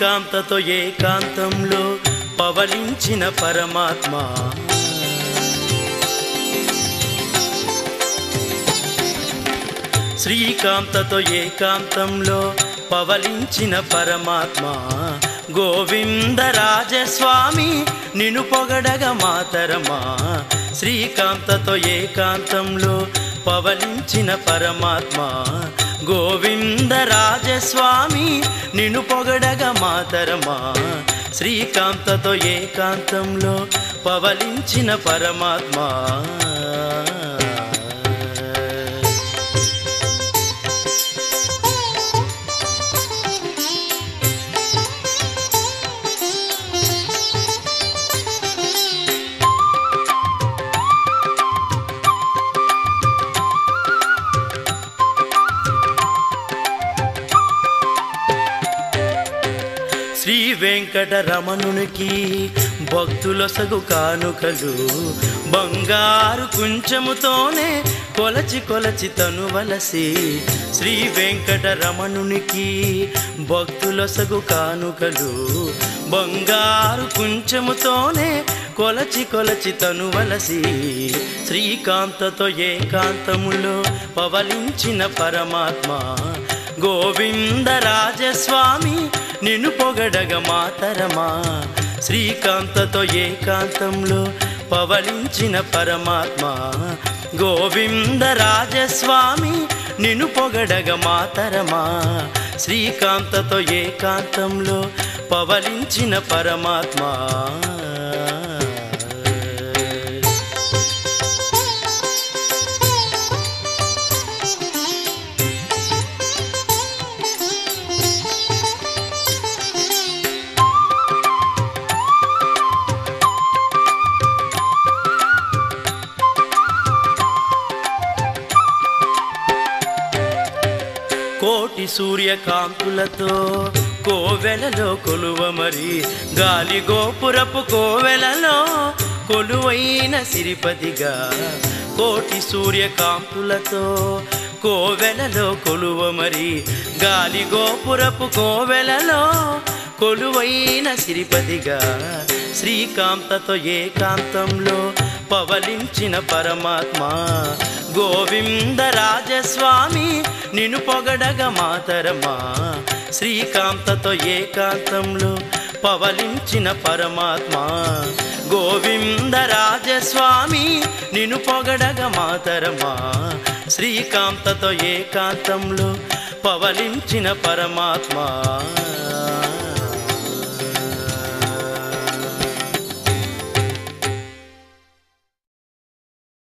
శ్రీకాంతతో ఏకాంతంలో పవలించిన పరమాత్మ శ్రీకాంతతో ఏకాంతంలో పవలించిన పరమాత్మ గోవిందరాజస్వామి నిన్ను పొగడగ మాతరమా శ్రీకాంతతో ఏకాంతంలో పవలించిన పరమాత్మ గోవిందరాజస్వామి నిన్ను పొగడగ మాతరమా శ్రీకాంతతో ఏకాంతంలో పవలించిన పరమాత్మ శ్రీ వెంకటరమణునికి భక్తులొసగు కానుకలు బంగారు కుంచముతోనే కొలచి కొలచి తనువలసి శ్రీ వెంకటరమణునికి భక్తులొసగు కానుకలు బంగారు కుంచముతోనే కొలచి కొలచి తనువలసి శ్రీకాంతతో ఏకాంతములో పవలించిన పరమాత్మ గోవిందరాజస్వామి నిన్ను పొగడగ మాతరమా శ్రీకాంతతో ఏకాంతంలో పవలించిన పరమాత్మ గోవిందరాజస్వామి నిన్ను పొగడగ మాతరమా శ్రీకాంతతో ఏకాంతంలో పవలించిన పరమాత్మ కోటి సూర్యకాంతులతో కోవెలలో కొలువ మరి గాలి గోపురపు కోవెలలో కొలువైన సిరిపతిగా కోటి సూర్యకాంతులతో కోవెలలో కొలువ మరి గాలి గోపురపు కోవెలలో కొలువైన సిరిపతిగా శ్రీకాంతతో ఏకాంతంలో పవలించిన పరమాత్మ గోవిందరాజస్వామి నిన్ను పొగడగ మాతరమా శ్రీకాంతతో ఏకాంతంలో పవలించిన పరమాత్మ గోవిందరాజస్వామి నిన్ను పొగడగ మాతరమా శ్రీకాంతతో ఏకాంతంలో పవలించిన పరమాత్మ